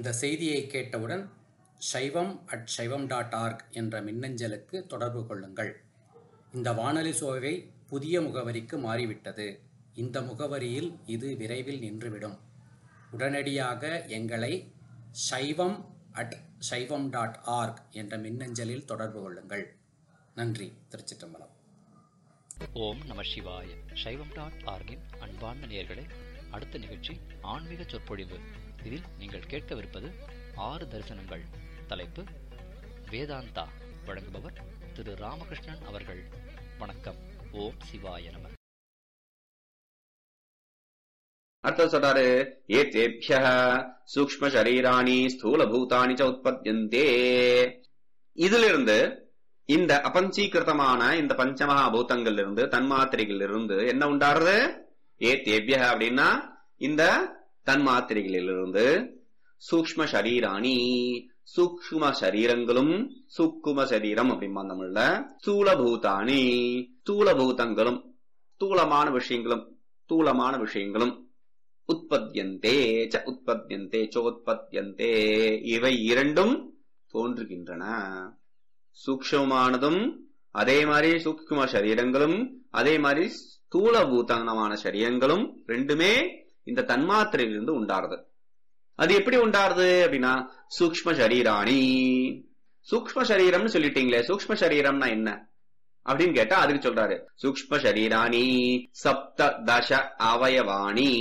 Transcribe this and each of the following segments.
இந்த செய்தியை கேட்டவுடன் சைவம் அட் சைவம் டாட் ஆர்க் என்ற மின்னஞ்சலுக்கு தொடர்பு கொள்ளுங்கள் இந்த வானொலி சோவை புதிய முகவரிக்கு மாறிவிட்டது இந்த முகவரியில் இது விரைவில் நின்றுவிடும் உடனடியாக எங்களை சைவம் அட் சைவம் டாட் ஆர்க் என்ற மின்னஞ்சலில் தொடர்பு கொள்ளுங்கள் நன்றி திருச்சிற்றம்பலம் ஓம் நம சிவாய சைவம் டாட் ஆர்கின் அன்பார்ந்த நேயர்களே அடுத்த நிகழ்ச்சி ஆன்மீக சொற்பொழிவு இதில் நீங்கள் கேட்கவிருப்பது ஆறு தரிசனங்கள் தலைப்பு வேதாந்தா வழங்குபவர் திரு ராமகிருஷ்ணன் அவர்கள் வணக்கம் ஓம் சிவாய நம அர்த்தம் சொல்றாரு ஏத்தேபிய சூக்ம சரீராணி ஸ்தூல பூதானி ச உற்பத்தியந்தே இதுல இருந்து இந்த அபஞ்சீகிருதமான இந்த பஞ்சமகா பூதங்கள் இருந்து தன்மாத்திரைகள் இருந்து என்ன உண்டாருது ஏத்தேபிய அப்படின்னா இந்த தன்மாத்திரைகளிலிருந்து சூக்ம சரீராணி சூக்ம சரீரங்களும் சூக்கும சரீரம் அப்படிம்பா தமிழ்ல ஸ்தூல பூதானி ஸ்தூல பூதங்களும் ஸ்தூலமான விஷயங்களும் ஸ்தூலமான விஷயங்களும் உற்பத்தியந்தே ச உற்பத்தியந்தே சோத்பத்தியந்தே இவை இரண்டும் தோன்றுகின்றன சூக்ஷமானதும் அதே மாதிரி சூக்ஷ்ம சரீரங்களும் அதே மாதிரி ஸ்தூல பூதனமான சரீரங்களும் ரெண்டுமே இந்த தன்மாத்திரையிலிருந்து உண்டாருது அது எப்படி உண்டாருது அப்படின்னா சூக்ஷ்ம சரீராணி சூக்ஷ்ம சரீரம்னு சொல்லிட்டீங்களே சூக்ஷ்ம சரீரம்னா என்ன அப்படின்னு கேட்டா அதுக்கு சொல்றாரு சூக்ஷ்ம சரீராணி சப்த தச அவயவாணி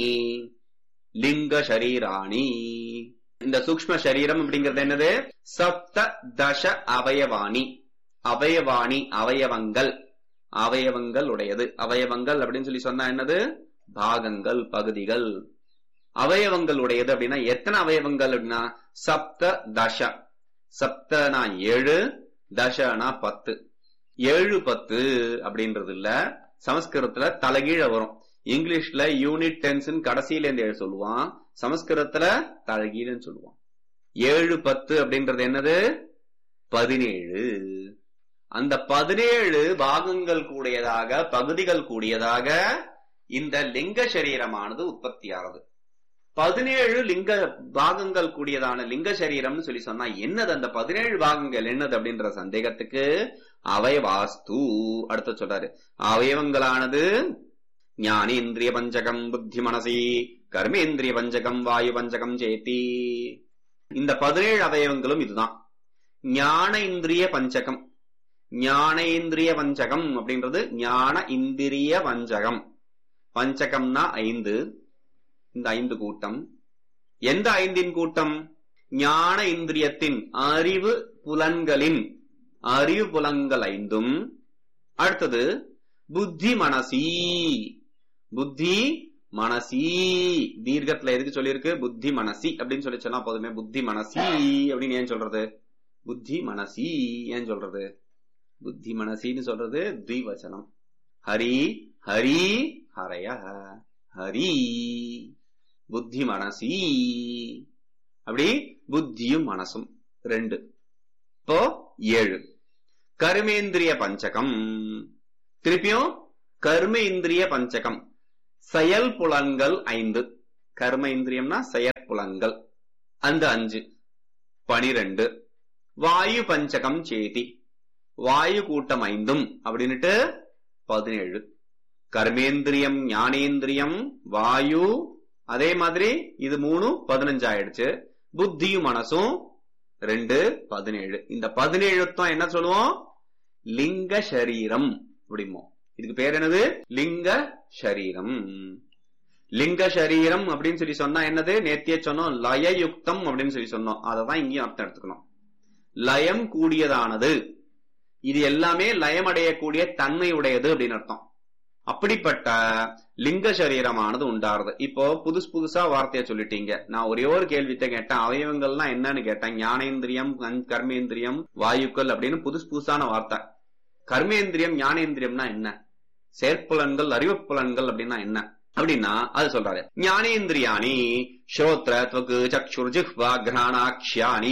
லிங்க சரீராணி இந்த சூக்ஷ்ம சரீரம் அப்படிங்கிறது என்னது சப்த தச அவயவாணி அவயவாணி அவயவங்கள் அவயவங்கள் உடையது அவயவங்கள் அப்படின்னு சொல்லி சொன்னா என்னது பாகங்கள் பகுதிகள் அவயவங்கள் உடையது அப்படின்னா எத்தனை அவயவங்கள் அப்படின்னா சப்த தச சப்தனா ஏழு தசனா பத்து ஏழு பத்து அப்படின்றது இல்ல சமஸ்கிருதத்துல தலைகீழ வரும் இங்கிலீஷ்ல யூனிட் டென்ஸ் கடைசியில இருந்து எழுத சொல்லுவான் சமஸ்கிருதத்துல தலைகீழன்னு சொல்லுவான் ஏழு பத்து அப்படின்றது என்னது பதினேழு அந்த பதினேழு பாகங்கள் கூடியதாக பகுதிகள் கூடியதாக இந்த லிங்க சரீரமானது உற்பத்தியாகிறது பதினேழு லிங்க பாகங்கள் கூடியதான லிங்க சரீரம்னு சொல்லி சொன்னா என்னது அந்த பதினேழு பாகங்கள் என்னது அப்படின்ற சந்தேகத்துக்கு அவயவாஸ்து அடுத்த சொல்றாரு அவயவங்களானது ஞானேந்திரிய பஞ்சகம் புத்தி மனசி கர்மேந்திரிய பஞ்சகம் வாயு பஞ்சகம் சேத்தி இந்த பதினேழு அவயவங்களும் இதுதான் ஞான இந்திரிய பஞ்சகம் ஞானேந்திரிய பஞ்சகம் அப்படின்றது ஞான இந்திரிய பஞ்சகம் பஞ்சகம்னா ஐந்து இந்த ஐந்து கூட்டம் எந்த ஐந்தின் கூட்டம் ஞான இந்திரியத்தின் அறிவு புலன்களின் அறிவு புலன்கள் ஐந்தும் அடுத்தது புத்தி மனசி புத்தி மனசி தீர்க்கத்துல எதுக்கு சொல்லியிருக்கு புத்தி மனசி அப்படின்னு சொல்லி சொன்னா போதுமே புத்தி மனசி அப்படின்னு ஏன் சொல்றது புத்தி மனசி ஏன் சொல்றது புத்தி மனசின்னு சொல்றது திவச்சனம் ஹரி ஹரி ஹரய ஹரி புத்தி மனசி அப்படி புத்தியும் மனசும் ரெண்டு இப்போ ஏழு கர்மேந்திரிய பஞ்சகம் திருப்பியும் கர்ம இந்திரிய பஞ்சகம் செயல் புலன்கள் ஐந்து கர்ம இந்திரியம்னா செயற்புலன்கள் அந்த அஞ்சு பனிரெண்டு வாயு பஞ்சகம் சேதி வாயு கூட்டம் ஐந்தும் அப்படின்னுட்டு பதினேழு கர்மேந்திரியம் ஞானேந்திரியம் வாயு அதே மாதிரி இது மூணு பதினஞ்சு ஆயிடுச்சு புத்தியும் மனசும் ரெண்டு பதினேழு இந்த பதினேழுத்தான் என்ன சொல்லுவோம் லிங்க சரீரம் அப்படிமோ இதுக்கு பேர் என்னது லிங்க சரீரம் லிங்க சரீரம் அப்படின்னு சொல்லி சொன்னா என்னது நேத்திய சொன்னோம் லயயுக்தம் அப்படின்னு சொல்லி சொன்னோம் அததான் இங்கேயும் அர்த்தம் எடுத்துக்கணும் லயம் கூடியதானது இது எல்லாமே லயமடையக்கூடிய தன்மை உடையது அப்படின்னு அர்த்தம் அப்படிப்பட்ட லிங்க சரீரமானது உண்டாருது இப்போ புதுசு புதுசா வார்த்தைய சொல்லிட்டீங்க நான் ஒரே ஒரு கேள்வித்த கேட்டேன் அவயவங்கள்லாம் என்னன்னு கேட்டேன் ஞானேந்திரியம் கர்மேந்திரியம் வாயுக்கள் அப்படின்னு புதுசு புதுசான வார்த்தை கர்மேந்திரியம் ஞானேந்திரியம்னா என்ன செயற்புலன்கள் அறிவுப்புலன்கள் அப்படின்னா என்ன அப்படின்னா அது சொல்றாரு ஞானேந்திரியாணி ஸ்ரோத்ர துவக்கு சக்ஷுர் ஜிஹ்வா கிராணாக்ஷியானி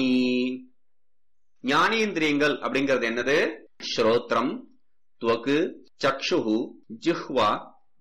ஞானேந்திரியங்கள் அப்படிங்கிறது என்னது ஸ்ரோத்ரம் துவக்கு சக்ஷுகு ஜிஹ்வா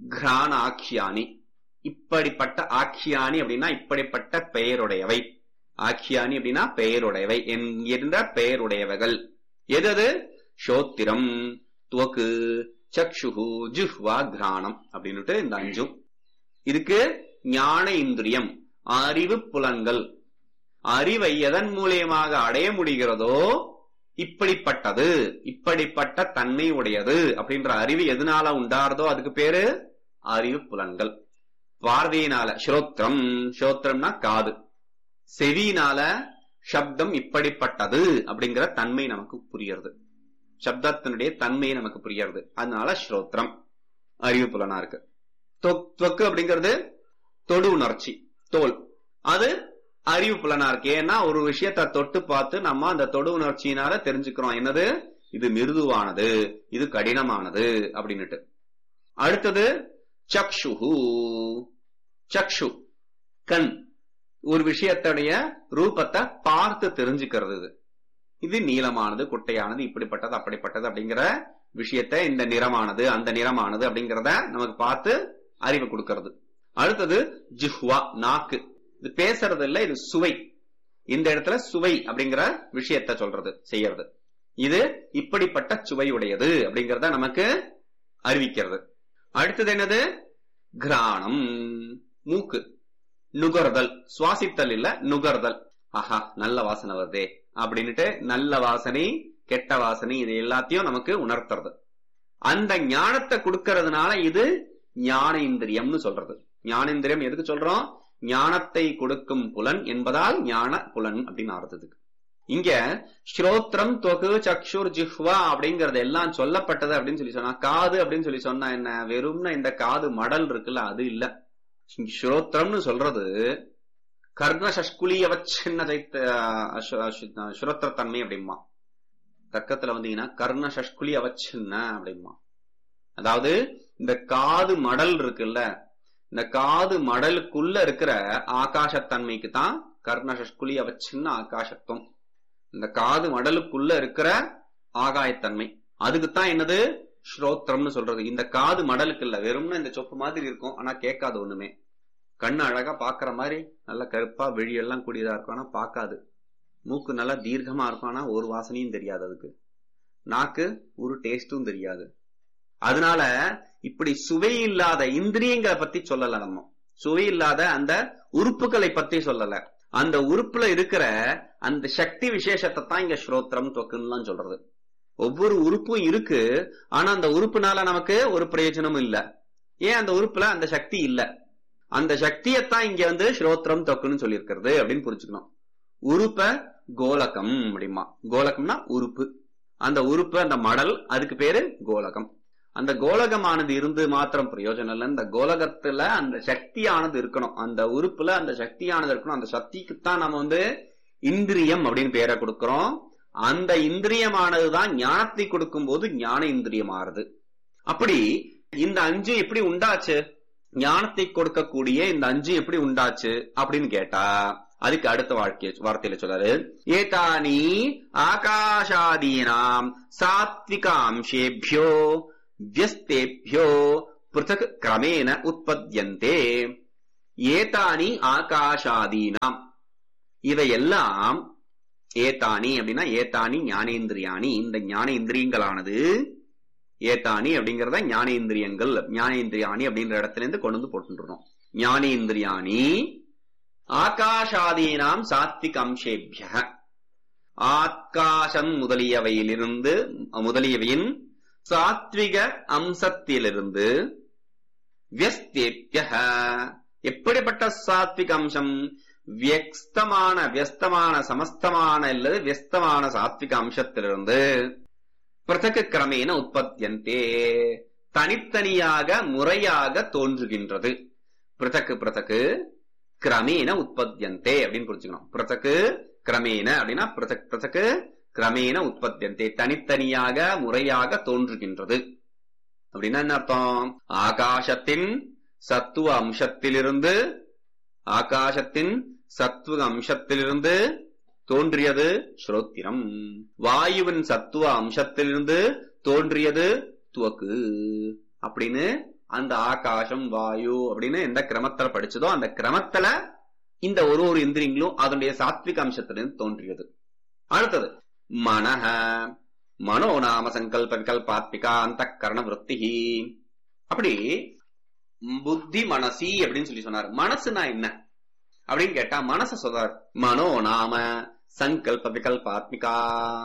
கிராணாக்கியானி இப்படிப்பட்ட ஆக்கியானி அப்படின்னா இப்படிப்பட்ட பெயருடையவை ஆக்கியானி அப்படின்னா பெயருடையவை என்கின்ற பெயருடையவைகள் எது அது ஸ்ரோத்திரம் துவக்கு சக்ஷுகு ஜுஹ்வா கிராணம் அப்படின்னுட்டு இந்த அஞ்சும் இதுக்கு ஞான இந்திரியம் அறிவு புலன்கள் அறிவை எதன் மூலியமாக அடைய முடிகிறதோ இப்படிப்பட்டது இப்படிப்பட்ட தன்மை உடையது அப்படின்ற அறிவு எதனால உண்டாறதோ அதுக்கு பேரு அறிவு புலன்கள் பார்வையினால ஸ்ரோத்திரம் ஸ்ரோத்திரம்னா காது செவியினால சப்தம் இப்படிப்பட்டது அப்படிங்கிற தன்மை நமக்கு புரியுறது சப்தத்தினுடைய தன்மை நமக்கு புரியுறது அதனால ஸ்ரோத்திரம் அறிவு புலனா இருக்கு தொக்- தொக்கு அப்படிங்கிறது தொடு உணர்ச்சி தோல் அது அறிவு புலனா இருக்கு ஏன்னா ஒரு விஷயத்த தொட்டு பார்த்து நம்ம அந்த தொடு உணர்ச்சியினால தெரிஞ்சுக்கிறோம் என்னது இது மிருதுவானது இது கடினமானது அப்படின்னுட்டு அடுத்தது சக்ஷுஹு சக்ஷு கண் ஒரு விஷயத்துடைய ரூபத்தை பார்த்து தெரிஞ்சுக்கிறது இது இது நீளமானது குட்டையானது இப்படிப்பட்டது அப்படிப்பட்டது அப்படிங்கிற விஷயத்தை இந்த நிறமானது அந்த நிறமானது அப்படிங்கிறத நமக்கு பார்த்து அறிவு கொடுக்கிறது அடுத்தது ஜிஹ்வா நாக்கு இது பேசுறது இல்ல இது சுவை இந்த இடத்துல சுவை அப்படிங்கிற விஷயத்த சொல்றது செய்யறது இது இப்படிப்பட்ட சுவையுடையது அப்படிங்கறத நமக்கு அறிவிக்கிறது அடுத்தது என்னது கிராணம் மூக்கு நுகர்தல் சுவாசித்தல் இல்ல நுகர்தல் ஆஹா நல்ல வாசனை வருதே அப்படின்னுட்டு நல்ல வாசனை கெட்ட வாசனை இது எல்லாத்தையும் நமக்கு உணர்த்துறது அந்த ஞானத்தை கொடுக்கறதுனால இது ஞான இந்திரியம்னு சொல்றது ஞானேந்திரியம் எதுக்கு சொல்றோம் ஞானத்தை கொடுக்கும் புலன் என்பதால் ஞான புலன் அப்படின்னு அர்த்தத்துக்கு இங்க ஸ்ரோத்ரம் தொகு சக்ஷுர் ஜிஹ்வா அப்படிங்கறது எல்லாம் சொல்லப்பட்டது அப்படின்னு சொல்லி சொன்னா காது அப்படின்னு சொல்லி சொன்னா என்ன வெறும்னா இந்த காது மடல் இருக்குல்ல அது இல்ல ஸ்ரோத்ரம்னு சொல்றது கர்ண சஷ்குலிய வச்சின்ன சைத்த சுரத்திரத்தன்மை அப்படிமா தர்க்கத்துல வந்தீங்கன்னா கர்ண சஷ்குலி அவச்சின்ன அப்படிமா அதாவது இந்த காது மடல் இருக்குல்ல இந்த காது மடலுக்குள்ள இருக்கிற ஆகாசத்தன்மைக்கு தான் கர்ண சஷ்குலி அவச்சின்ன ஆகாசத்துவம் இந்த காது மடலுக்குள்ள இருக்கிற ஆகாயத்தன்மை அதுக்குத்தான் என்னது ஸ்ரோத்திரம்னு சொல்றது இந்த காது மடலுக்கு இல்ல வெறும்னா இந்த சொப்பு மாதிரி இருக்கும் ஆனா கேட்காது ஒண்ணுமே கண்ணு அழகா பாக்குற மாதிரி நல்ல கருப்பா வெளியெல்லாம் கூடியதா இருக்கும் ஆனா பார்க்காது மூக்கு நல்லா தீர்க்கமா இருக்கும் ஆனா ஒரு வாசனையும் தெரியாது அதுக்கு நாக்கு ஒரு டேஸ்டும் தெரியாது அதனால இப்படி சுவை இல்லாத இந்திரியங்களை பத்தி சொல்லல நம்ம சுவை இல்லாத அந்த உறுப்புகளை பத்தி சொல்லல அந்த உறுப்புல இருக்கிற அந்த சக்தி விசேஷத்தை தான் இங்க ஸ்ரோத்திரம் தொக்குன்னு சொல்றது ஒவ்வொரு உறுப்பும் இருக்கு ஆனா அந்த உறுப்புனால நமக்கு ஒரு பிரயோஜனமும் இல்ல ஏன் அந்த உறுப்புல அந்த சக்தி இல்ல அந்த சக்தியத்தான் இங்க வந்து ஸ்ரோத்திரம் தொக்குன்னு சொல்லியிருக்கிறது அப்படின்னு புரிஞ்சுக்கணும் உறுப்ப கோலகம் அப்படிமா கோலகம்னா உறுப்பு அந்த உறுப்பு அந்த மடல் அதுக்கு பேரு கோலகம் அந்த கோலகமானது இருந்து மாத்திரம் பிரயோஜனம் இல்லை இந்த கோலகத்துல அந்த சக்தியானது இருக்கணும் அந்த உறுப்புல அந்த சக்தியானது இருக்கணும் அந்த சக்திக்குத்தான் நம்ம வந்து இந்திரியம் அப்படின்னு பேரை கொடுக்கிறோம் அந்த இந்திரியமானதுதான் ஞானத்தை கொடுக்கும் போது ஞான இந்திரியம் ஆறுது அப்படி இந்த அஞ்சு எப்படி உண்டாச்சு ஞானத்தை கொடுக்கக்கூடிய இந்த அஞ்சு எப்படி உண்டாச்சு அப்படின்னு கேட்டா அதுக்கு அடுத்த வாழ்க்கை வார்த்தையில சொல்றாரு ஏதானி ஆகாஷாதீனாம் சாத்விகாம்சேபியோ வியஸ்தேபியோ பிருத்தக் கிரமேண உற்பத்தியந்தே ஏதானி ஆகாஷாதீனாம் இவையெல்லாம் ஏதானி அப்படின்னா ஏதானி ஞானேந்திரியானி இந்த ஞானேந்திரியங்களானது ஏதானி அப்படிங்கறத ஞானேந்திரியங்கள் ஞானேந்திரியானி அப்படின்ற இடத்துல இருந்து கொண்டு வந்து போட்டுருணும் ஞானேந்திரியானி ஆகாஷாதீனாம் சாத்விக் அம்சேபிய ஆகாசம் முதலியவையிலிருந்து முதலியவையின் சாத்விக அம்சத்திலிருந்து வியஸ்தேபிய எப்படிப்பட்ட சாத்விக அம்சம் வியஸ்தமான வியஸ்தமான சமஸ்தமான அல்லது வியஸ்தமான சாத்விக அம்சத்திலிருந்து பிரதக கிரமேன உற்பத்தியந்தே தனித்தனியாக முறையாக தோன்றுகின்றது பிரதக்கு பிரதக்கு கிரமேன உற்பத்தியந்தே அப்படின்னு புரிஞ்சுக்கணும் பிரதக்கு கிரமேன அப்படின்னா பிரதக் பிரதக்கு கிரமேன உற்பத்தியந்தே தனித்தனியாக முறையாக தோன்றுகின்றது அப்படின்னா என்ன அர்த்தம் ஆகாசத்தின் சத்துவ அம்சத்திலிருந்து ஆகாசத்தின் சத்துவ அம்சத்திலிருந்து தோன்றியது ஸ்ரோத்திரம் வாயுவின் சத்துவ அம்சத்திலிருந்து தோன்றியது துவக்கு அப்படின்னு அந்த ஆகாசம் வாயு அப்படின்னு எந்த கிரமத்துல படிச்சதோ அந்த கிரமத்துல இந்த ஒரு ஒரு இந்திரியங்களும் அதனுடைய சாத்விக அம்சத்திலிருந்து தோன்றியது அடுத்தது மனஹ மனோ நாம சங்கல்ப விகல்பாத்மிகா அந்த கரண விருத்தி அப்படி புத்தி மனசி அப்படின்னு சொல்லி சொன்னார் மனசுனா என்ன அப்படின்னு கேட்டா மனச சொல்றார் மனோ நாம சங்கல்ப விகல்பாத்மிகா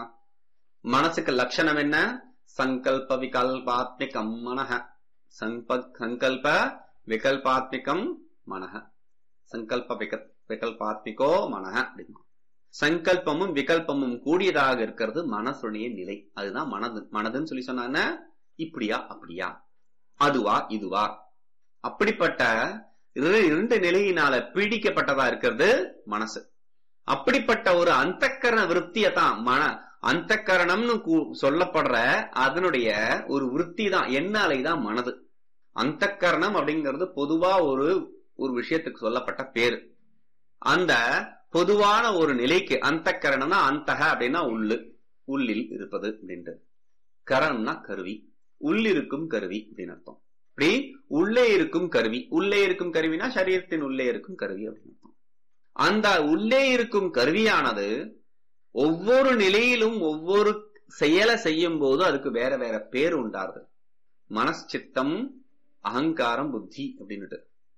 மனசுக்கு லட்சணம் என்ன சங்கல்ப விகல்பாத்மிகம் மனஹ சங்க- சங்கல்ப விகல்பாத்மிகம் மனஹ சங்கல்ப விக- விகல்பாத்மிகோ மனஹ அப்படின்னா சங்கல்பமும் விகல்பமும் கூடியதாக இருக்கிறது மனசுடைய நிலை அதுதான் மனது மனதுன்னு சொல்லி சொன்னாங்க இப்படியா அப்படியா அதுவா இதுவா அப்படிப்பட்ட இரு- இரண்டு நிலையினால பீடிக்கப்பட்டதா இருக்கிறது மனசு அப்படிப்பட்ட ஒரு அந்தக்கரண விருத்தியை தான் மன அந்தக்கரணம்னு கூ- சொல்லப்படுற அதனுடைய ஒரு விருத்தி தான் என்னாலை தான் மனது அந்தக்கரணம் அப்படிங்கிறது பொதுவா ஒரு ஒரு விஷயத்துக்கு சொல்லப்பட்ட பேரு அந்த பொதுவான ஒரு நிலைக்கு அந்தக்கரணம்னா அந்தக அப்படின்னா உள்ளு உள்ளில் இருப்பது அப்படின்ட்டு கரணம்னா கருவி உள்ளிருக்கும் கருவி அப்படின்னு அர்த்தம் இப்படி உள்ளே இருக்கும் கருவி உள்ளே இருக்கும் கருவினா சரீரத்தின் உள்ளே இருக்கும் கருவி அப்படின்னு அர்த்தம் அந்த உள்ளே இருக்கும் கருவியானது ஒவ்வொரு நிலையிலும் ஒவ்வொரு செயலை செய்யும் போது அதுக்கு வேற வேற பேர் உண்டாருது மனசித்தம் அகங்காரம் புத்தி அப்படின்னுட்டு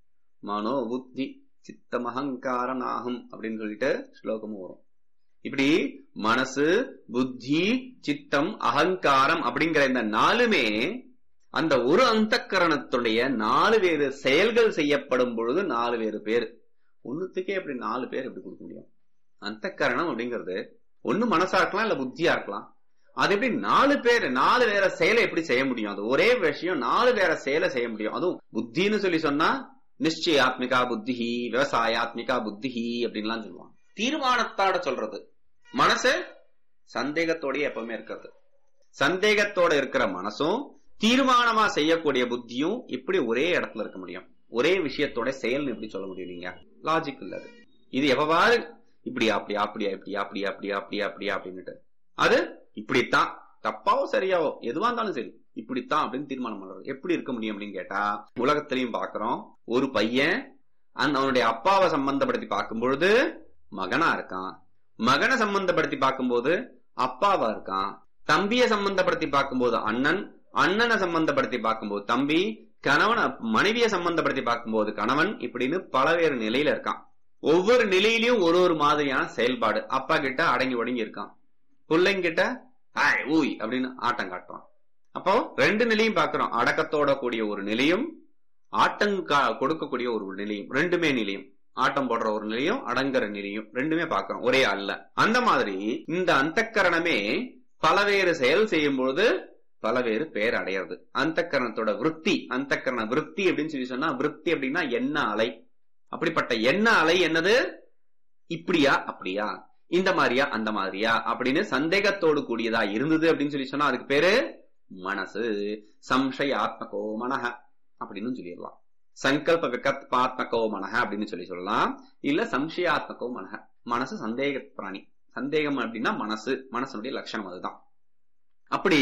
மனோ புத்தி சித்தம் அகங்காரம் ஆகும் அப்படின்னு சொல்லிட்டு ஸ்லோகமும் வரும் இப்படி மனசு புத்தி சித்தம் அகங்காரம் அப்படிங்கிற இந்த நாலுமே அந்த ஒரு அந்தக்கரணத்துடைய நாலு வேறு செயல்கள் செய்யப்படும் பொழுது நாலு வேறு பேர் ஒண்ணுத்துக்கே எப்படி நாலு பேர் எப்படி கொடுக்க முடியும் அந்தக்கரணம் அப்படிங்கிறது ஒண்ணு மனசா இருக்கலாம் இல்ல புத்தியா இருக்கலாம் அது எப்படி நாலு பேர் நாலு வேற செயலை எப்படி செய்ய முடியும் அது ஒரே விஷயம் நாலு வேற செயலை செய்ய முடியும் அதுவும் புத்தின்னு சொல்லி சொன்னா நிச்சயாத்மிகா புத்தி விவசாயாத்மிகா புத்தி அப்படின்லாம் சொல்லுவாங்க தீர்மானத்தோட சொல்றது மனசு சந்தேகத்தோடய எப்பவுமே இருக்கிறது சந்தேகத்தோட இருக்கிற மனசும் தீர்மானமா செய்யக்கூடிய புத்தியும் எப்படி ஒரே இடத்துல இருக்க முடியும் ஒரே விஷயத்தோட செயல்னு எப்படி சொல்ல முடியும் நீங்க லாஜிக் இல்ல அது இது எப்பவாறு இப்படியா அப்படியா அப்படியா இப்படியா அப்படியா அப்படியா அப்படியா அப்படியா அப்படின்னுட்டு அது இப்படித்தான் தப்பாவோ சரியாவோ எதுவா இருந்தாலும் சரி இப்படித்தான் அப்படின்னு தீர்மானம் பண்றது எப்படி இருக்க முடியும் அப்படின்னு கேட்டா உலகத்திலையும் பாக்குறோம் ஒரு பையன் அந்த அவனுடைய அப்பாவை சம்பந்தப்படுத்தி பார்க்கும் பொழுது மகனா இருக்கான் மகனை சம்பந்தப்படுத்தி பார்க்கும்போது அப்பாவா இருக்கான் தம்பியை சம்பந்தப்படுத்தி பார்க்கும்போது அண்ணன் அண்ணனை சம்பந்தப்படுத்தி பார்க்கும்போது தம்பி கணவனை மனைவியை சம்பந்தப்படுத்தி பார்க்கும்போது கணவன் இப்படின்னு பலவேறு நிலையில இருக்கான் ஒவ்வொரு நிலையிலயும் ஒரு ஒரு மாதிரியான செயல்பாடு அப்பா கிட்ட அடங்கி ஒடுங்கி இருக்கான் பிள்ளைங்கிட்ட ஹாய் ஊய் அப்படின்னு ஆட்டம் காட்டுறான் அப்போ ரெண்டு நிலையும் பார்க்கிறோம் அடக்கத்தோட கூடிய ஒரு நிலையும் ஆட்டம் கா- கொடுக்கக்கூடிய ஒரு நிலையும் ரெண்டுமே நிலையும் ஆட்டம் போடுற ஒரு நிலையும் அடங்குற நிலையும் ரெண்டுமே பார்க்கிறோம் ஒரே அல்ல அந்த மாதிரி இந்த அந்தக்கரணமே பலவேறு செயல் செய்யும் பொழுது பலவேறு பேர் அடையிறது அந்தக்கரணத்தோட விருத்தி அந்தக்கரண விருத்தி அப்படின்னு சொல்லி சொன்னா விருத்தி அப்படின்னா என்ன அலை அப்படிப்பட்ட என்ன அலை என்னது இப்படியா அப்படியா இந்த மாதிரியா அந்த மாதிரியா அப்படின்னு சந்தேகத்தோடு கூடியதா இருந்தது அப்படின்னு சொல்லி சொன்னா அதுக்கு பேரு மனசு சம்சயாத்மகோ மனஹ அப்படின்னு சொல்லிடலாம் சங்கல்ப விகத்பாத்மகோ மனஹ அப்படின்னு சொல்லி சொல்லலாம் இல்ல சம்சயாத்மகோ மனஹ மனசு சந்தேக பிராணி சந்தேகம் அப்படின்னா மனசு மனசனுடைய லட்சணம் அதுதான் அப்படி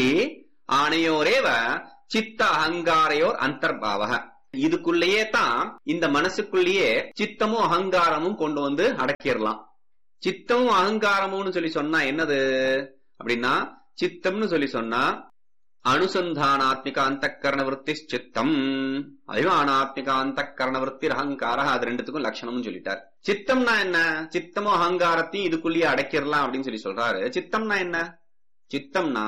ஆணையோரேவ சித்த அகங்காரையோர் அந்தர்பாவக இதுக்குள்ளேயே தான் இந்த மனசுக்குள்ளேயே சித்தமும் அகங்காரமும் கொண்டு வந்து அடக்கிடலாம் சித்தமும் அகங்காரமும்னு சொல்லி சொன்னா என்னது அப்படின்னா சித்தம்னு சொல்லி சொன்னா அனுசந்தானாத்மிக அந்தக்கரண விற்பி சித்தம் அபிமானாத்மிக அந்தக்கரண விற்பி அகங்கார அது ரெண்டுத்துக்கும் லட்சணம்னு சொல்லிட்டார் சித்தம்னா என்ன சித்தமும் அகங்காரத்தையும் இதுக்குள்ளேயே அடக்கிடலாம் அப்படின்னு சொல்லி சொல்றாரு சித்தம்னா என்ன சித்தம்னா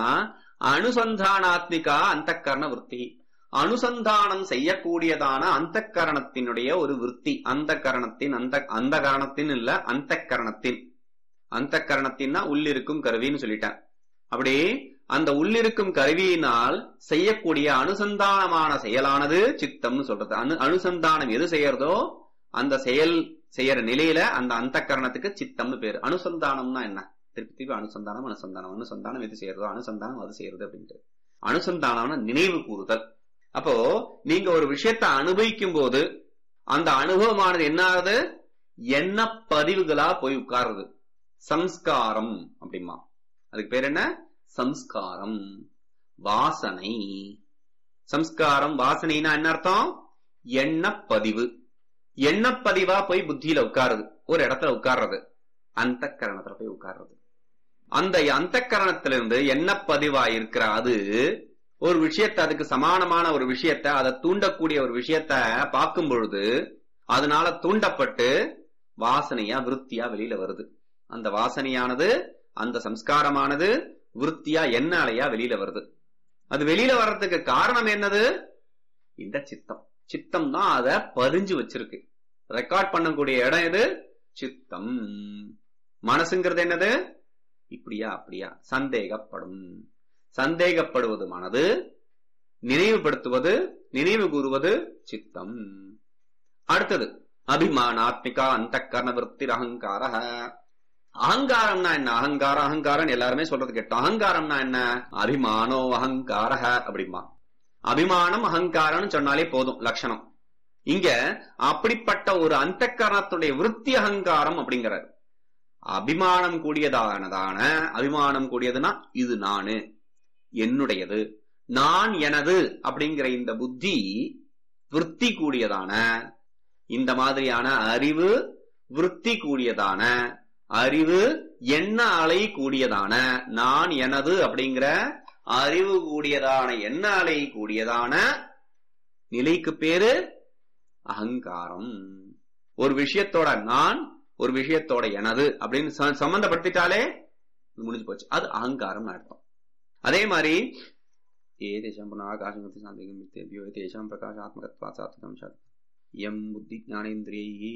அனுசந்தானாத்மிகா அந்தக்கரண விற்பி அனுசந்தானம் செய்யக்கூடியதான அந்தக்கரணத்தினுடைய ஒரு விற்பி அந்த கரணத்தின் அந்த அந்த கரணத்தின் இல்ல அந்த கரணத்தின் அந்த கரணத்தின்னா உள்ளிருக்கும் கருவின்னு சொல்லிட்டேன் அப்படி அந்த உள்ளிருக்கும் கருவியினால் செய்யக்கூடிய அனுசந்தானமான செயலானது சித்தம்னு சொல்றது அனு அனுசந்தானம் எது செய்யறதோ அந்த செயல் செய்யற நிலையில அந்த அந்த கரணத்துக்கு சித்தம்னு பேரு அனுசந்தானம்னா என்ன திருப்பி திருப்பி அனுசந்தானம் அனுசந்தானம் அனுசந்தானம் எது செய்யறதோ அனுசந்தானம் அது செய்யறது அப்படின்ட்டு அனுசந்தானம்னா நினைவு கூறுதல் அப்போ நீங்க ஒரு விஷயத்தை அனுபவிக்கும் போது அந்த அனுபவமானது என்ன ஆகுது எண்ண பதிவுகளா போய் உட்காருது சம்ஸ்காரம் அப்படிமா அதுக்கு பேர் என்ன சம்ஸ்காரம் வாசனை சம்ஸ்காரம் வாசனைனா என்ன அர்த்தம் எண்ணப்பதிவு எண்ணப்பதிவா போய் புத்தியில உட்காருது ஒரு இடத்துல உட்கார்றது அந்த கரணத்துல போய் உட்கார்றது அந்த அந்த கரணத்திலிருந்து என்ன பதிவா இருக்கிற அது ஒரு விஷயத்தை அதுக்கு சமானமான ஒரு விஷயத்தை அதை தூண்டக்கூடிய ஒரு விஷயத்த பார்க்கும் பொழுது அதனால தூண்டப்பட்டு வாசனையா விருத்தியா வெளியில வருது அந்த வாசனையானது அந்த சம்ஸ்காரமானது விருத்தியா என்னாலையா வெளியில வருது அது வெளியில வர்றதுக்கு காரணம் என்னது இந்த சித்தம் சித்தம் தான் அதை பதிஞ்சு வச்சிருக்கு ரெக்கார்ட் பண்ணக்கூடிய இடம் எது சித்தம் மனசுங்கிறது என்னது இப்படியா அப்படியா சந்தேகப்படும் சந்தேகப்படுவது மனது நினைவுபடுத்துவது நினைவு கூறுவது சித்தம் அடுத்தது அபிமானாத்மிகா அந்த கர்ண விற்பி அகங்கார அகங்காரம்னா என்ன அகங்காரம் அகங்காரம் எல்லாருமே சொல்றது கேட்டோம் அகங்காரம்னா என்ன அபிமானோ அகங்கார அப்படிமா அபிமானம் அகங்காரம்னு சொன்னாலே போதும் லட்சணம் இங்க அப்படிப்பட்ட ஒரு அந்த கரணத்துடைய விருத்தி அகங்காரம் அப்படிங்கிறார் அபிமானம் கூடியதானதான அபிமானம் கூடியதுன்னா இது நானு என்னுடையது நான் எனது அப்படிங்கிற இந்த புத்தி விருத்தி கூடியதான இந்த மாதிரியான அறிவு விருத்தி கூடியதான அறிவு எண்ண அலை கூடியதான நான் எனது அப்படிங்கிற அறிவு கூடியதான எண்ண அலை கூடியதான நிலைக்கு பேரு அகங்காரம் ஒரு விஷயத்தோட நான் ஒரு விஷயத்தோட எனது அப்படின்னு ச- சம்பந்தப்படுத்திட்டாலே இது முடிஞ்சு போச்சு அது அகங்காரம் அர்த்தம் அதே மாதிரி ஏதேஷம் புனாகாசங்கத்தி சாந்திகம் மித்தேபியோ ஏதேஷம் பிரகாஷாத்மகத்வா சாத்விகம் சத் எம் புத்தி ஞானேந்திரியை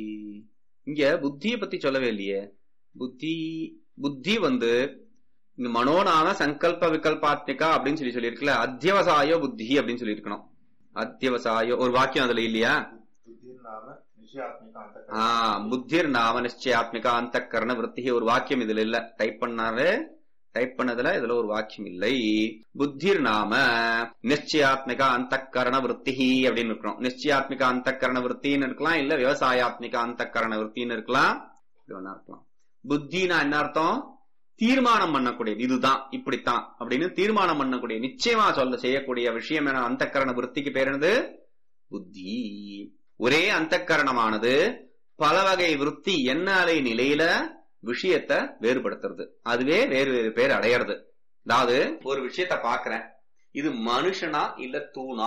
இங்க புத்தியை பத்தி சொல்லவே இல்லையே புத்தி புத்தி வந்து இந்த மனோநாம சங்கல்ப விகல்பாத்மிகா அப்படின்னு சொல்லி சொல்லியிருக்குல்ல அத்தியவசாயோ புத்தி அப்படின்னு சொல்லி இருக்கணும் அத்தியவசாயோ ஒரு வாக்கியம் அதுல இல்லையா बुद्धिर्नाम निश्चयात्मिका अंतःकरण ஆ புத்திர் நாம நிச்சயாத்மிகா அந்த கரண விருத்தி ஒரு வாக்கியம் இதுல இல்ல டைப் பண்ணாரு டைப் பண்ணதுல இதுல ஒரு வாக்கியம் இல்லை புத்திர் நாம நிச்சயாத்மிகா அந்த கரண விருத்தி அப்படின்னு இருக்கணும் நிச்சயாத்மிகா அந்த கரண விருத்தின்னு இருக்கலாம் இல்ல விவசாயாத்மிகா அந்த கரண விருத்தின்னு இருக்கலாம் இப்படி ஒண்ணா இருக்கலாம் புத்தினா என்ன அர்த்தம் தீர்மானம் பண்ணக்கூடியது இதுதான் இப்படித்தான் அப்படின்னு தீர்மானம் பண்ணக்கூடிய நிச்சயமா சொல்ல செய்யக்கூடிய விஷயம் என அந்த கரண விருத்திக்கு பேர் என்னது புத்தி ஒரே அந்த கரணமானது பல வகை விருத்தி எண்ணாலை நிலையில விஷயத்தை வேறுபடுத்துறது அதுவே வேறு வேறு பேர் அடையிறது அதாவது ஒரு விஷயத்த பாக்குறேன் இது மனுஷனா இல்ல தூணா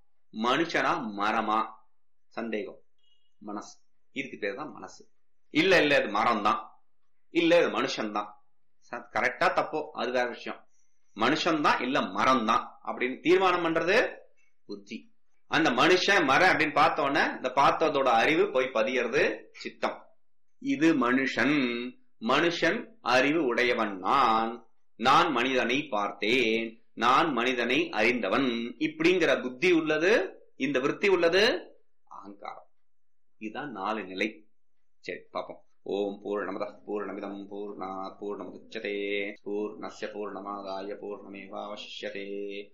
மனுஷனா மரமா சந்தேகம் மனசு இதுக்கு பேர் தான் மனசு இல்ல இல்ல இது மரம் தான் இல்ல இது மனுஷன் தான் கரெக்டா தப்போ அது வேற விஷயம் மனுஷன் தான் இல்ல மரம் தான் அப்படின்னு தீர்மானம் பண்றது புத்தி அந்த மனுஷன் மரம் அப்படின்னு பார்த்த உடனே இந்த பார்த்ததோட அறிவு போய் பதியறது சித்தம் இது மனுஷன் மனுஷன் அறிவு உடையவன் நான் நான் மனிதனை பார்த்தேன் நான் மனிதனை அறிந்தவன் இப்படிங்கிற புத்தி உள்ளது இந்த விருத்தி உள்ளது அகங்காரம் இதுதான் நாலு நிலை சரி பாப்போம் ஓம் பூர்ணமத பூர்ணமிதம் பூர்ணாத் பூர்ணமுதச்சதே பூர்ணஸ்ய பூர்ணமாதாய பூர்ணமேவாவசிஷ்யதே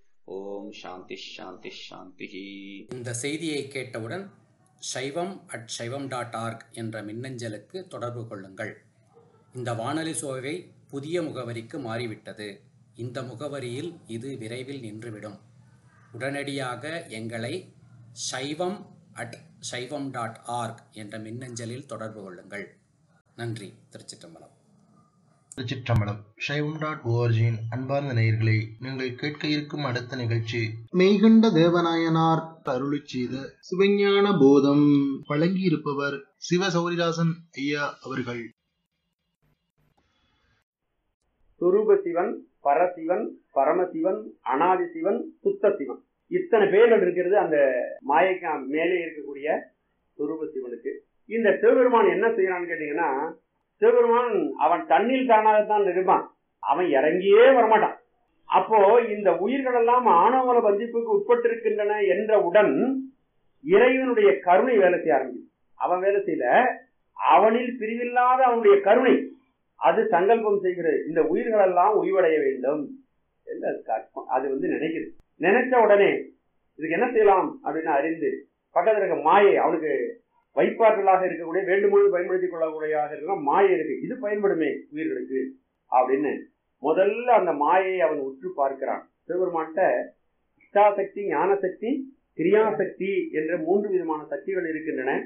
ஓம் சாந்தி சாந்தி சாந்தி இந்த செய்தியை கேட்டவுடன் சைவம் அட் சைவம் டாட் ஆர்க் என்ற மின்னஞ்சலுக்கு தொடர்பு கொள்ளுங்கள் இந்த வானொலி சோவை புதிய முகவரிக்கு மாறிவிட்டது இந்த முகவரியில் இது விரைவில் நின்றுவிடும் உடனடியாக எங்களை சைவம் அட் சைவம் டாட் ஆர்க் என்ற மின்னஞ்சலில் தொடர்பு கொள்ளுங்கள் நன்றி திருச்சிற்றம்பலம் திருச்சிற்றம்பலம் சைவம் டாட் ஓஆர்ஜியின் அன்பார்ந்த நேயர்களே நீங்கள் கேட்க இருக்கும் அடுத்த நிகழ்ச்சி மெய்கண்ட தேவநாயனார் அருளிச் செய்த சிவஞான போதம் வழங்கியிருப்பவர் சிவ சௌரிதாசன் ஐயா அவர்கள் சுரூப சிவன் பரசிவன் பரமசிவன் அனாதி சிவன் சுத்த சிவன் இத்தனை பேர்கள் இருக்கிறது அந்த மாயைக்கு மேலே இருக்கக்கூடிய சுரூப சிவனுக்கு இந்த சிவபெருமான் என்ன செய்யறான்னு கேட்டீங்கன்னா சிவபெருமான் அவன் தண்ணில் தானாகத்தான் இருப்பான் அவன் இறங்கியே வரமாட்டான் அப்போ இந்த உயிர்கள் எல்லாம் ஆணவமல பந்திப்புக்கு உட்பட்டிருக்கின்றன என்றவுடன் இறைவனுடைய கருணை வேலை செய்ய ஆரம்பிக்கும் அவன் வேலை செய்யல அவனில் பிரிவில்லாத அவனுடைய கருணை அது சங்கல்பம் செய்கிறது இந்த உயிர்கள் எல்லாம் உய்வடைய வேண்டும் என்று அது கற்பம். அது வந்து நினைக்குது நினைச்ச உடனே இதுக்கு என்ன செய்யலாம் அப்படின்னு அறிந்து பக்கத்துல இருக்க மாயை அவனுக்கு வைப்பாற்றலாக இருக்கக்கூடிய வேண்டுமொழி பயன்படுத்திக் கொள்ளக்கூடியதாக இருக்கிற மாயை இருக்கு இது பயன்படுமே உயிர்களுக்கு அப்படின்னு முதல்ல அந்த மாயையை அவன் உற்று பார்க்கிறான் சிவபெருமான்கிட்ட இஷ்டாசக்தி ஞானசக்தி கிரியாசக்தி என்ற மூன்று விதமான சக்திகள் இருக்கின்றன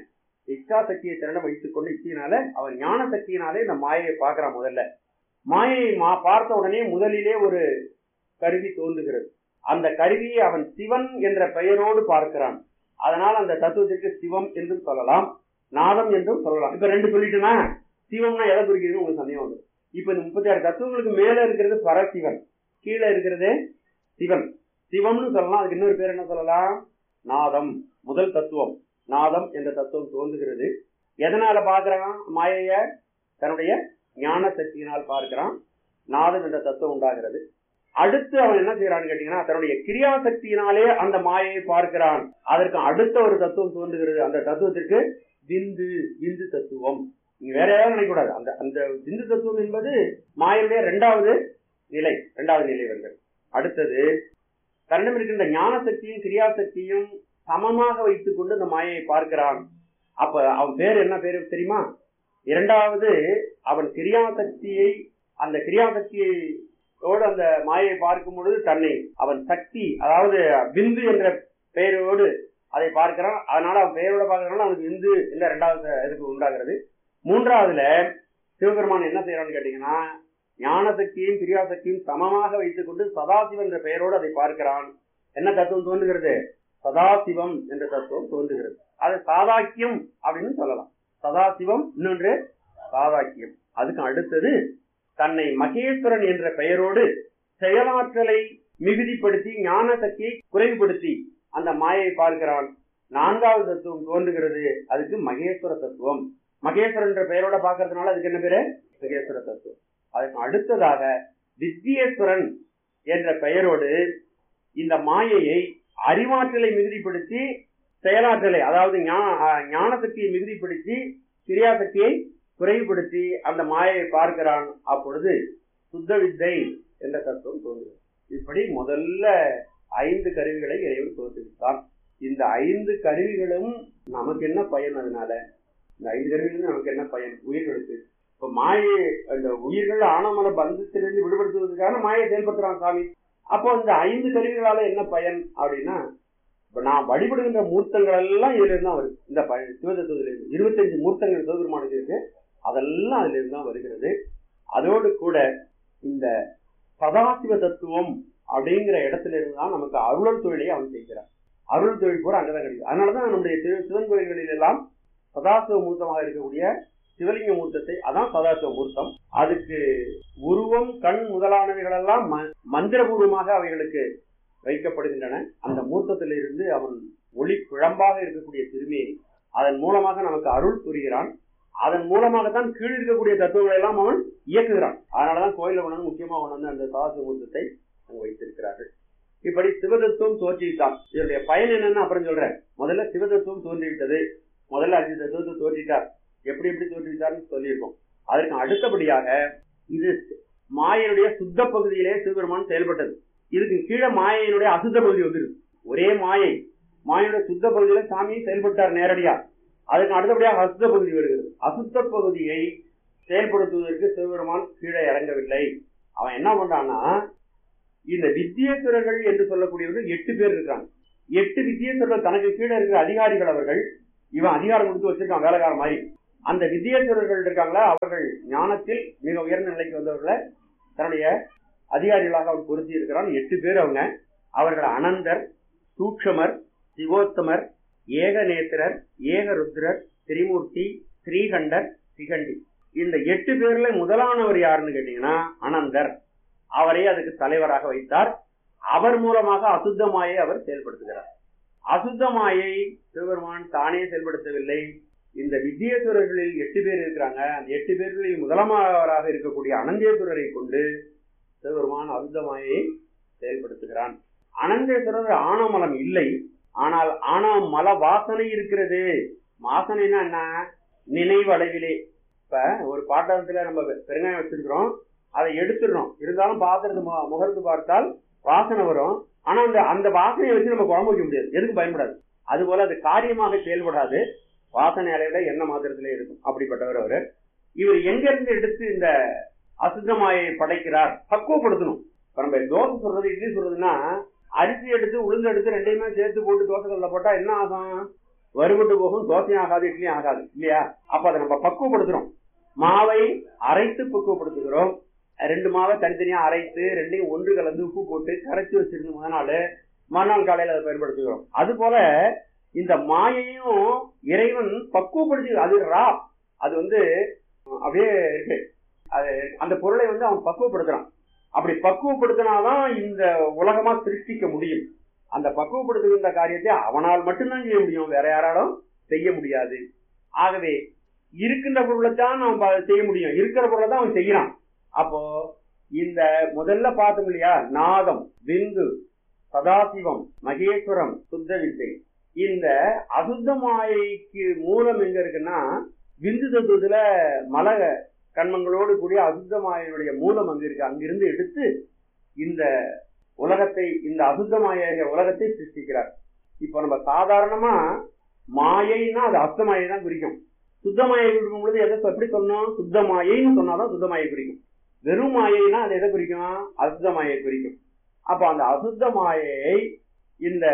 இச்சா சக்தியை திறனை வைத்துக் கொண்டு இச்சையினால அவன் ஞான சக்தியினாலே இந்த மாயையை பார்க்கிறான் முதல்ல மாயையை மா பார்த்த உடனே முதலிலே ஒரு கருவி தோன்றுகிறது அந்த கருவியை அவன் சிவன் என்ற பெயரோடு பார்க்கிறான் அதனால் அந்த தத்துவத்திற்கு சிவம் என்றும் சொல்லலாம் நாதம் என்றும் சொல்லலாம் இப்ப ரெண்டு சொல்லிட்டுனா சிவம்னா எதை குறிக்கிறது உங்களுக்கு சந்தேகம் வந்து இப்ப இந்த முப்பத்தி ஆறு தத்துவங்களுக்கு மேல இருக்கிறது பரசிவன் கீழே இருக்கிறது சிவன் சிவம்னு சொல்லலாம் அதுக்கு இன்னொரு பேர் என்ன சொல்லலாம் நாதம் முதல் தத்துவம் நாதம் என்ற தத்துவம் தோன்றுகிறது எதனால பார்க்கறான் மாயைய தன்னுடைய ஞான சக்தியினால் பார்க்கிறான் நாதம் என்ற தத்துவம் உண்டாகிறது அடுத்து அவன் என்ன செய்யறான்னு கேட்டீங்கன்னா தன்னுடைய கிரியா சக்தியினாலே அந்த மாயையை பார்க்கிறான் அதற்கு அடுத்த ஒரு தத்துவம் தோன்றுகிறது அந்த தத்துவத்திற்கு விந்து விந்து தத்துவம் நீங்க வேற ஏதாவது நினைக்கக்கூடாது அந்த அந்த விந்து தத்துவம் என்பது மாயனுடைய இரண்டாவது நிலை இரண்டாவது நிலை வந்து அடுத்தது தன்னிடம் இருக்கின்ற ஞான சக்தியும் கிரியா சக்தியும் சமமாக வைத்துக் கொண்டு அந்த மாயையை பார்க்கிறான் அப்ப அவன் பேர் என்ன பேரு தெரியுமா இரண்டாவது அவன் கிரியா சக்தியை அந்த கிரியா சக்தியோடு அந்த மாயை பார்க்கும் பொழுது தன்னை அவன் சக்தி அதாவது பிந்து என்ற பெயரோடு அதை பார்க்கிறான் அதனால அவன் பெயரோட பார்க்கறதுனால அவனுக்கு விந்து என்ற இரண்டாவது இதுக்கு உண்டாகிறது மூன்றாவதுல சிவபெருமான் என்ன செய்யறான்னு கேட்டீங்கன்னா ஞான சக்தியும் கிரியா சக்தியும் சமமாக வைத்துக் கொண்டு சதாசிவம் என்ற பெயரோடு அதை பார்க்கிறான் என்ன தத்துவம் தோன்றுகிறது சதாசிவம் என்ற தத்துவம் தோன்றுகிறது அது சாதாக்கியம் அப்படின்னு சொல்லலாம் சதாசிவம் இன்னொன்று சாதாக்கியம் அதுக்கு அடுத்தது தன்னை மகேஸ்வரன் என்ற பெயரோடு செயலாற்றலை மிகுதிப்படுத்தி ஞான சக்தியை குறைவுபடுத்தி அந்த மாயை பார்க்கிறான் நான்காவது தத்துவம் தோன்றுகிறது அதுக்கு மகேஸ்வர தத்துவம் மகேஸ்வரன் என்ற பெயரோட பார்க்கறதுனால அதுக்கு என்ன பேரு மகேஸ்வர தத்துவம் அதுக்கு அடுத்ததாக வித்யேஸ்வரன் என்ற பெயரோடு இந்த மாயையை அறிவாற்றலை மிகுதிப்படுத்தி செயலாற்றலை அதாவது ஞா- அஹ் ஞான சக்தியை மிகுதிப்படுத்தி கிரியா சக்தியை குறைவுபடுத்தி அந்த மாயையை பார்க்கிறான் அப்பொழுது சுத்த வித்தை என்ற தத்துவம் தோன்றுகிறது இப்படி முதல்ல ஐந்து கருவிகளை இறைவன் தோற்றுவித்தான் இந்த ஐந்து கருவிகளும் நமக்கு என்ன பயன் அதனால இந்த ஐந்து கருவிகளும் நமக்கு என்ன பயன் உயிர்களுக்கு இப்ப மாயை அந்த உயிர்கள் ஆனமன பந்தத்திலிருந்து விடுபடுத்துவதற்கான மாயை செயல்படுத்துறான் சாமி அப்போ இந்த ஐந்து கருவிகளால என்ன பயன் அப்படின்னா இப்ப நான் வழிபடுகின்ற மூர்த்தங்கள் எல்லாம் இதுல இருந்து தான் வருது இந்த ப- சிவதத்துவத்துல இருந்து இருபத்தஞ்சு மூர்த்தங்கள் சிவபெருமானுக்கு இருக்கு அதெல்லாம் அதுல இருந்து தான் வருகிறது அதோடு கூட இந்த சதாசிவ தத்துவம் அப்படிங்கிற இடத்துல இருந்து தான் நமக்கு அருளல் தொழிலை அவன் செய்கிறான் அருள் தொழில் பூரா அங்கதான் கிடைக்குது அதனாலதான் நம்முடைய திரு- சிவன் கோயில்களில் எல்லாம் சதாசிவ மூர்த்தமாக இருக்கக்கூடிய சிவலிங்க மூர்த்தத்தை அதான் சதாசிவ மூர்த்தம் அதுக்கு உருவம் கண் முதலானவைகளெல்லாம் ம- மந்திரபூர்வமாக அவைகளுக்கு வைக்கப்படுகின்றன அந்த மூர்த்தத்திலிருந்து அவன் ஒளி குழம்பாக இருக்கக்கூடிய திருமையை அதன் மூலமாக நமக்கு அருள் புரிகிறான் அதன் மூலமாகத்தான் கீழ் இருக்கக்கூடிய தத்துவங்களை எல்லாம் அவன் இயக்குகிறான் அதனாலதான் கோயில கொண்டு வந்து முக்கியமா கொண்டு வந்து அந்த சதாசிவ மூர்த்தத்தை அங்கு வைத்திருக்கிறார்கள் இப்படி சிவதத்துவம் தோற்றிவிட்டான் இதனுடைய பயன் என்னன்னு அப்புறம் சொல்றேன் முதல்ல சிவதத்துவம் தோன்றிவிட்டது முதல்ல அஞ்சு தத்துவத்தை தோற்றிட்டார் எப்படி எப்படி தோற்றிவிட்டார்னு சொல்லியிருக்கோம் அதற்கு அடுத்தபடியாக இது மாயனுடைய சுத்த பகுதியிலே சிவபெருமான் செயல்பட்டது இதுக்கு கீழே மாயையினுடைய அசுத்த பகுதி வந்துருக்கு ஒரே மாயை மாயனுடைய சுத்த பகுதியில சாமி செயல்பட்டார் நேரடியா அதுக்கு அடுத்தபடியாக அசுத்த பகுதி வருகிறது அசுத்த பகுதியை செயல்படுத்துவதற்கு சிவபெருமான் கீழே இறங்கவில்லை அவன் என்ன பண்றான்னா இந்த வித்தியேஸ்வரர்கள் என்று சொல்லக்கூடியவர்கள் எட்டு பேர் இருக்காங்க எட்டு வித்தியேஸ்வரர்கள் தனக்கு கீழே இருக்கிற அதிகாரிகள் அவர்கள் இவன் அதிகாரம் கொடுத்து வச்சிருக்கான் வேலைக்கார மாதிரி அந்த வித்தியேஸ்வரர்கள் இருக்காங்களா அவர்கள் ஞானத்தில் மிக உயர்ந்த நிலைக்கு வந்தவர்களை தன்னுடைய அதிகாரிகளாக அவன் பொருத்தி இருக்கிறான் எட்டு பேர் அவங்க அவர்கள் அனந்தர் சூக்ஷமர் சிவோத்தமர் ஏகநேத்திரர் ஏகருத்ரர் திரிமூர்த்தி ஸ்ரீகண்டர் சிகண்டி இந்த எட்டு பேர்ல முதலானவர் யாருன்னு கேட்டீங்கன்னா அனந்தர் அவரை அதுக்கு தலைவராக வைத்தார் அவர் மூலமாக அசுத்தமாயை அவர் செயல்படுத்துகிறார் அசுத்தமாயை சிவபெருமான் தானே செயல்படுத்தவில்லை இந்த வித்தியேஸ்வரர்களில் எட்டு பேர் இருக்கிறாங்க அந்த எட்டு பேர்களில் முதலமாவராக இருக்கக்கூடிய அனந்தேஸ்வரரை கொண்டு சிவபெருமான் அசுத்தமாயை செயல்படுத்துகிறான் அனந்தேஸ்வரர் ஆணவமலம் இல்லை ஆனால் ஆணவ மல வாசனை இருக்கிறது வாசனைனா என்ன நினைவு அளவிலே இப்ப ஒரு பாட்டகத்துல நம்ம பெருங்காயம் வச்சிருக்கிறோம் அதை எடுத்துடுறோம் இருந்தாலும் பாத்திரத்து மு- முகர்ந்து பார்த்தால் வாசனை வரும் ஆனா அந்த அந்த வாசனையை வச்சு நம்ம குழம்பு வைக்க முடியாது எதுக்கு பயன்படாது அது போல அது காரியமாக செயல்படாது வாசனை அளவில எண்ணெய் மாத்திரத்திலே இருக்கும் அப்படிப்பட்டவர் அவரு இவர் எங்க இருந்து எடுத்து இந்த அசுத்தமாயை படைக்கிறார் பக்குவப்படுத்தணும் இப்ப நம்ம தோசை சொல்றது இட்லி சொல்றதுன்னா அரிசி எடுத்து உளுந்து எடுத்து ரெண்டையுமே சேர்த்து போட்டு தோசை கல்ல போட்டா என்ன ஆகும் வறுபட்டு போகும் தோசையும் ஆகாது இட்லியும் ஆகாது இல்லையா அப்ப அதை நம்ம பக்குவப்படுத்துறோம் மாவை அரைத்து பக்குவப்படுத்துகிறோம் ரெண்டு மாவை தனித்தனியா அரைத்து ரெண்டையும் ஒன்று கலந்து உப்பு போட்டு கரைச்சி வச்சிருந்து முத நாள் மறுநாள் காலையில அதை பயன்படுத்துகிறோம் அது போல இந்த மாயையும் இறைவன் பக்குவப்படுத்தி அது ரா அது வந்து அப்படியே இருக்கு அது அந்த பொருளை வந்து அவன் பக்குவப்படுத்துறான் அப்படி பக்குவப்படுத்தினாதான் இந்த உலகமா சிருஷ்டிக்க முடியும் அந்த பக்குவப்படுத்துகின்ற காரியத்தை அவனால் மட்டும்தான் செய்ய முடியும் வேற யாராலும் செய்ய முடியாது ஆகவே இருக்கின்ற பொருளை தான் அவன் ப- செய்ய முடியும் இருக்கிற பொருளை தான் அவன் செய்யறான் அப்போ இந்த முதல்ல பார்த்தோம் இல்லையா நாதம் விந்து சதாசிவம் மகேஸ்வரம் சுத்த வித்தை இந்த அசுத்த மாயைக்கு மூலம் எங்க இருக்குன்னா விந்து தத்துவத்துல மல கண்மங்களோடு கூடிய அசுத்த மாயையுடைய மூலம் அங்க இருக்கு அங்கிருந்து எடுத்து இந்த உலகத்தை இந்த அசுத்த மாய உலகத்தை சிருஷ்டிக்கிறார் இப்போ நம்ம சாதாரணமா மாயைன்னா அது அசுத்த மாயை தான் குறிக்கும் சுத்த மாயை குறிக்கும் பொழுது எதை எப்படி சொன்னோம் சுத்த மாயைன்னு சொன்னாதான் சுத்த மாயை குறிக்கும் வெறும் மாயைனா அது எதை குறிக்கும் அசுத்த மாயை குறிக்கும் அப்ப அந்த அசுத்த மாயையை இந்த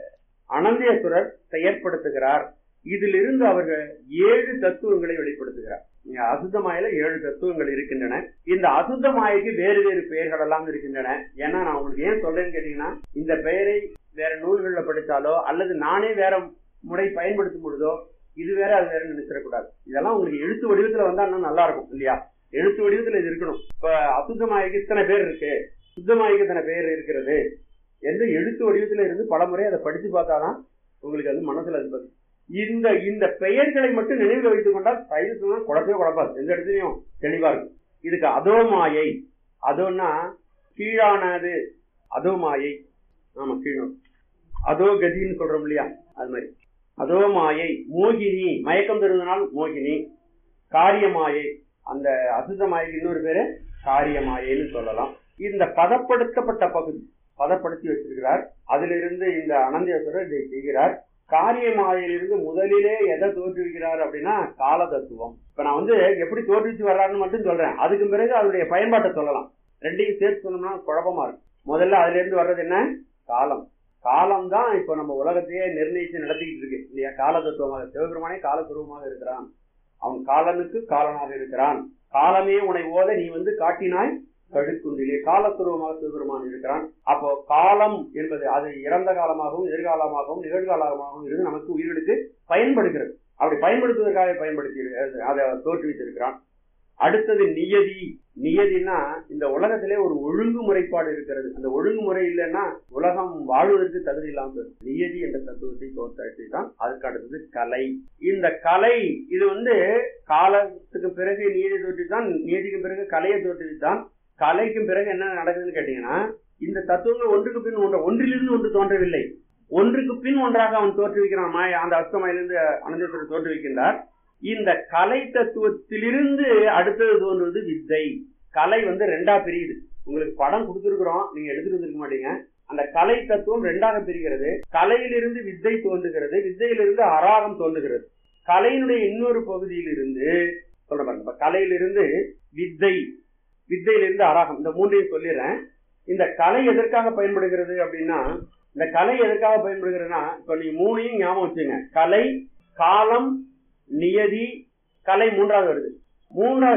அனந்தேஸ்வரர் செயற்படுத்துகிறார் இதிலிருந்து அவர்கள் ஏழு தத்துவங்களை வெளிப்படுத்துகிறார் இங்க அசுத்த மாயில ஏழு தத்துவங்கள் இருக்கின்றன இந்த அசுத்த மாயைக்கு வேறு வேறு பெயர்கள் எல்லாம் இருக்கின்றன ஏன்னா நான் உங்களுக்கு ஏன் சொல்றேன்னு கேட்டீங்கன்னா இந்த பெயரை வேற நூல்கள்ல படித்தாலோ அல்லது நானே வேற முறை பயன்படுத்தும் பொழுதோ இது வேற அது வேற நினைச்சிடக்கூடாது இதெல்லாம் உங்களுக்கு எழுத்து வடிவத்துல வந்தா இன்னும் நல்லா இருக்கும் இல்லையா எழுத்து வடிவத்துல இது இருக்கணும் இப்ப அசுத்த மாயைக்கு இத்தனை பேர் இருக்கு சுத்த மாயைக்கு இத்தனை பேர் இருக்கிறது என்று எழுத்து வடிவத்துல இருந்து பல முறை அதை படிச்சு பார்த்தாதான் உங்களுக்கு அது மனசுல அது பதியும். இந்த இந்த பெயர்களை மட்டும் நினைவில் வைத்துக் கொண்டால் சைவத்துல குழப்பவே குழப்பாது எந்த இடத்துலயும் தெளிவா இருக்கும் இதுக்கு அதோ மாயை அதோன்னா கீழானது அதோ மாயை ஆமா கீழும் அதோ கதின்னு சொல்றோம் இல்லையா அது மாதிரி அதோ மாயை மோகினி மயக்கம் தருவதனால் மோகினி காரியமாயை அந்த அசுத்த மாயைக்கு இன்னொரு பேரு காரியமாயைன்னு சொல்லலாம் இந்த பதப்படுத்தப்பட்ட பகுதி பதப்படுத்தி வச்சிருக்கிறார் அதிலிருந்து இந்த அனந்தேஸ்வரர் இதை செய்கிறார் காரியமாயிலிருந்து முதலிலே எதை தோற்றுவிக்கிறார் அப்படின்னா கால தத்துவம் இப்ப நான் வந்து எப்படி தோற்றுவிச்சு வர்றாருன்னு மட்டும் சொல்றேன் அதுக்கு பிறகு அதனுடைய பயன்பாட்டை சொல்லலாம் ரெண்டையும் சேர்த்து சொன்னோம்னா குழப்பமா இருக்கும் முதல்ல அதுல இருந்து வர்றது என்ன காலம் காலம் தான் இப்ப நம்ம உலகத்தையே நிர்ணயிச்சு நடத்திக்கிட்டு இருக்கு இல்லையா கால தத்துவமாக சிவபெருமானே காலத்துருவமாக இருக்கிறான் அவன் காலனுக்கு காலனாக இருக்கிறான் காலமே உன்னை ஓத நீ வந்து காட்டினாய் கழுக்குன்றிலே காலத்துருவமாக சிவபெருமான் இருக்கிறான் அப்போ காலம் என்பது அது இறந்த காலமாகவும் எதிர்காலமாகவும் நிகழ்காலமாகவும் இருந்து நமக்கு உயிர்களுக்கு பயன்படுகிறது அப்படி பயன்படுத்துவதற்காக பயன்படுத்தி இரு- அதை தோற்றுவித்திருக்கிறான் அடுத்தது நியதி நியதினா இந்த உலகத்திலே ஒரு ஒழுங்குமுறைப்பாடு இருக்கிறது அந்த ஒழுங்குமுறை இல்லைன்னா உலகம் வாழ்வதற்கு தகுதி இல்லாமல் போயிடும். நியதி என்ற தத்துவத்தை தோற்றாட்சி தான் அதுக்கு அடுத்தது கலை இந்த கலை இது வந்து காலத்துக்கு பிறகு நியதி தோற்றுவித்தான் நியதிக்கு பிறகு கலையை தோற்றுவித்தான் கலைக்கும் பிறகு என்ன நடக்குதுன்னு கேட்டீங்கன்னா இந்த தத்துவங்கள் ஒன்றுக்கு பின் ஒன்று ஒன்றிலிருந்து ஒன்று தோன்றவில்லை ஒன்றுக்கு பின் ஒன்றாக அவன் தோற்றுவிக்கிறான் மாய அந்த அஸ்தமாயிலிருந்து அனந்தேஸ்வரர் தோற்றுவிக்கின்றார் இந்த கலை தத்துவத்திலிருந்து அடுத்தது தோன்றுவது வித்தை கலை வந்து ரெண்டா பிரியுது உங்களுக்கு படம் கொடுத்துருக்குறோம் நீங்க எடுத்துட்டு வந்திருக்க மாட்டீங்க அந்த கலை தத்துவம் ரெண்டாக பிரிகிறது கலையிலிருந்து வித்தை தோன்றுகிறது வித்தையிலிருந்து அராகம் தோன்றுகிறது கலையினுடைய இன்னொரு பகுதியிலிருந்து சொல்ற பாருங்க இப்ப கலையிலிருந்து வித்தை வித்தையிலிருந்து அராகம் இந்த மூன்றையும் சொல்லிடுறேன் இந்த கலை எதற்காக பயன்படுகிறது அப்படின்னா இந்த கலை எதற்காக பயன்படுகிறதுனா இப்ப நீங்க மூணையும் ஞாபகம் வச்சுங்க கலை காலம் நியதி கலை மூன்றாவது வருது மூன்றாவது